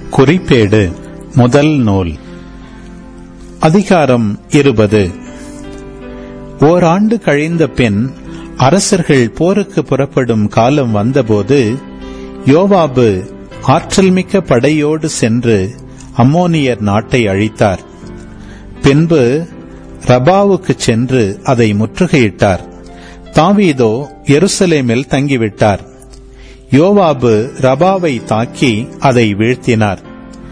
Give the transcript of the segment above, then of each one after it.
குறிப்பேடு முதல் நூல் அதிகாரம் இருபது ஓராண்டு கழிந்த பின் அரசர்கள் போருக்கு புறப்படும் காலம் வந்தபோது யோவாபு ஆற்றல்மிக்க படையோடு சென்று அம்மோனியர் நாட்டை அழித்தார் பின்பு ரபாவுக்கு சென்று அதை முற்றுகையிட்டார் தாவீதோ எருசலேமில் தங்கிவிட்டார் யோவாபு ரபாவை தாக்கி அதை வீழ்த்தினார்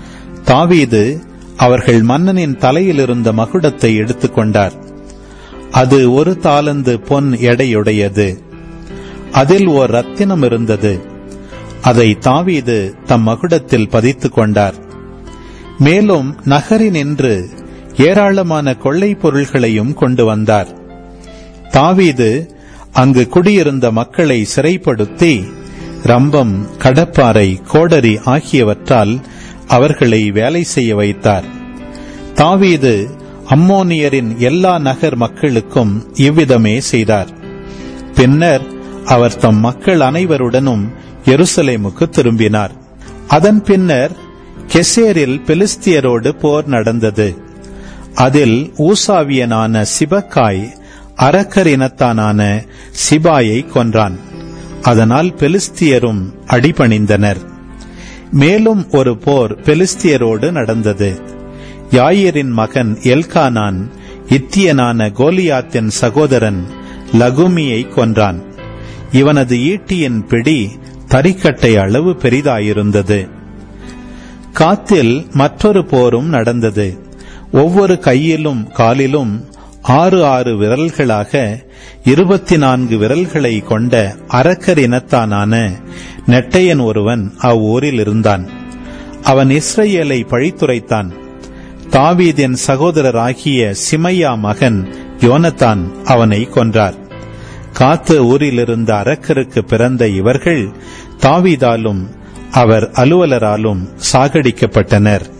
தாவீது அவர்கள் மன்னனின் தலையிலிருந்த மகுடத்தை எடுத்துக்கொண்டார் அது ஒரு தாலந்து பொன் எடையுடையது அதில் ஓர் ரத்தினம் இருந்தது அதை தாவீது தம் மகுடத்தில் பதித்துக் கொண்டார் மேலும் நகரினின்று ஏராளமான கொள்ளை பொருள்களையும் கொண்டு வந்தார் தாவீது அங்கு குடியிருந்த மக்களை சிறைப்படுத்தி ரம்பம் கடப்பாறை கோடரி ஆகியவற்றால் அவர்களை வேலை செய்ய வைத்தார் தாவீது அம்மோனியரின் எல்லா நகர் மக்களுக்கும் இவ்விதமே செய்தார் பின்னர் அவர் தம் மக்கள் அனைவருடனும் எருசலேமுக்கு திரும்பினார் அதன் பின்னர் கெசேரில் பெலிஸ்தியரோடு போர் நடந்தது அதில் ஊசாவியனான சிபக்காய் அரக்கர் இனத்தானான சிபாயை கொன்றான் அதனால் பெலிஸ்தியரும் அடிபணிந்தனர் மேலும் ஒரு போர் பெலிஸ்தியரோடு நடந்தது யாயிரின் மகன் எல்கானான் இத்தியனான கோலியாத்தின் சகோதரன் லகுமியை கொன்றான் இவனது ஈட்டியின் பிடி தரிக்கட்டை அளவு பெரிதாயிருந்தது காத்தில் மற்றொரு போரும் நடந்தது ஒவ்வொரு கையிலும் காலிலும் ஆறு ஆறு விரல்களாக இருபத்தி நான்கு விரல்களை கொண்ட அரக்கர் இனத்தானான நெட்டையன் ஒருவன் அவ்வூரில் இருந்தான் அவன் இஸ்ரேலை பழித்துரைத்தான் தாவீதின் சகோதரராகிய சிமையா மகன் யோனத்தான் அவனை கொன்றார் காத்து ஊரிலிருந்த அரக்கருக்கு பிறந்த இவர்கள் தாவீதாலும் அவர் அலுவலராலும் சாகடிக்கப்பட்டனர்